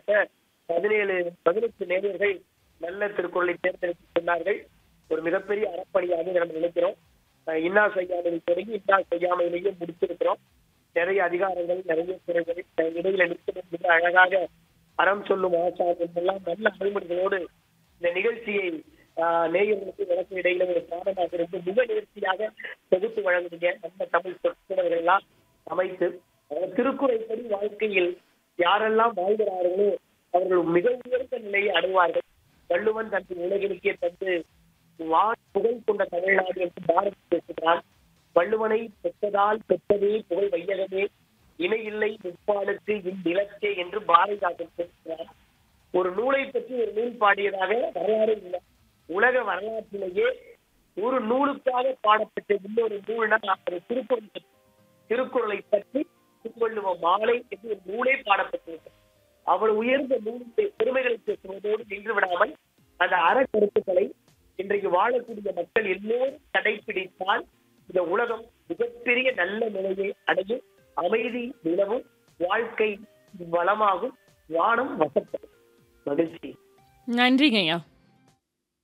கிட்டத்தட்ட பதினேழு பதினெட்டு நேயர்கள் நல்ல திருக்குறளை தேர்ந்தெடுத்து சொன்னார்கள் ஒரு மிகப்பெரிய அறப்பணியாக இதை நம்ம நினைக்கிறோம் அஹ் இன்னா செய்யாமை தொடங்கி இன்னா செய்யாமையிலேயே முடிச்சிருக்கிறோம் நிறைய அதிகாரங்கள் நிறைய துறைகள் அஹ் இடையில நிற்கிறது மிக அழகாக அறம் சொல்லும் ஆசான் என்றெல்லாம் நல்ல அறிமுறைகளோடு இந்த நிகழ்ச்சியை ஆஹ், நேயர்களுக்கு எனக்கு இடையில ஒரு பாடமாக இருந்து மிக நேர்த்தியாக தொகுத்து வழங்குறீங்க நல்ல தமிழ் சொற்குறவர்கள் எல்லாம் அமைத்து அஹ், திருக்குறள்படி வாழ்க்கையில் யாரெல்லாம் வாழ்கிறார்களோ அவர்கள் மிக உயர்ந்த நிலையை அடைவார்கள் வள்ளுவன் தன் உலகிற்கே தந்து வான் புகழ் கொண்ட தமிழ்நாடு என்று பாரதி பேசுகிறான் வள்ளுவனை பெற்றதால் பெற்றதே புகழ் வையகமே இணையில்லை முப்பாலுக்கு இந்நிலத்தே என்று பாரதிதாசன் பேசுகிறார் ஒரு நூலை பற்றி ஒரு நூல் பாடியதாக வரலாறு இல்லை உலக வரலாற்றிலேயே ஒரு நூலுக்காக பாடப்பட்ட இன்னொரு நூல்னா அது திருக்குறள் பற்றி. திருக்குறளை பற்றி திருவள்ளுவ மாலை என்று ஒரு நூலே பாடப்பட்டிருக்கு அவ்வளவு உயர்ந்த நூலுடைய பெருமைகளை பேசுவதோடு நின்று விடாமல் அந்த அற கருத்துக்களை இன்றைக்கு வாழக்கூடிய மக்கள் எல்லோரும் கடைபிடித்தால் இந்த உலகம் மிகப்பெரிய நல்ல நிலையை அடையும் அமைதி நிலவும் வாழ்க்கை வளமாகும் வானம் வசப்படும் மகிழ்ச்சி நன்றிங்க ஐயா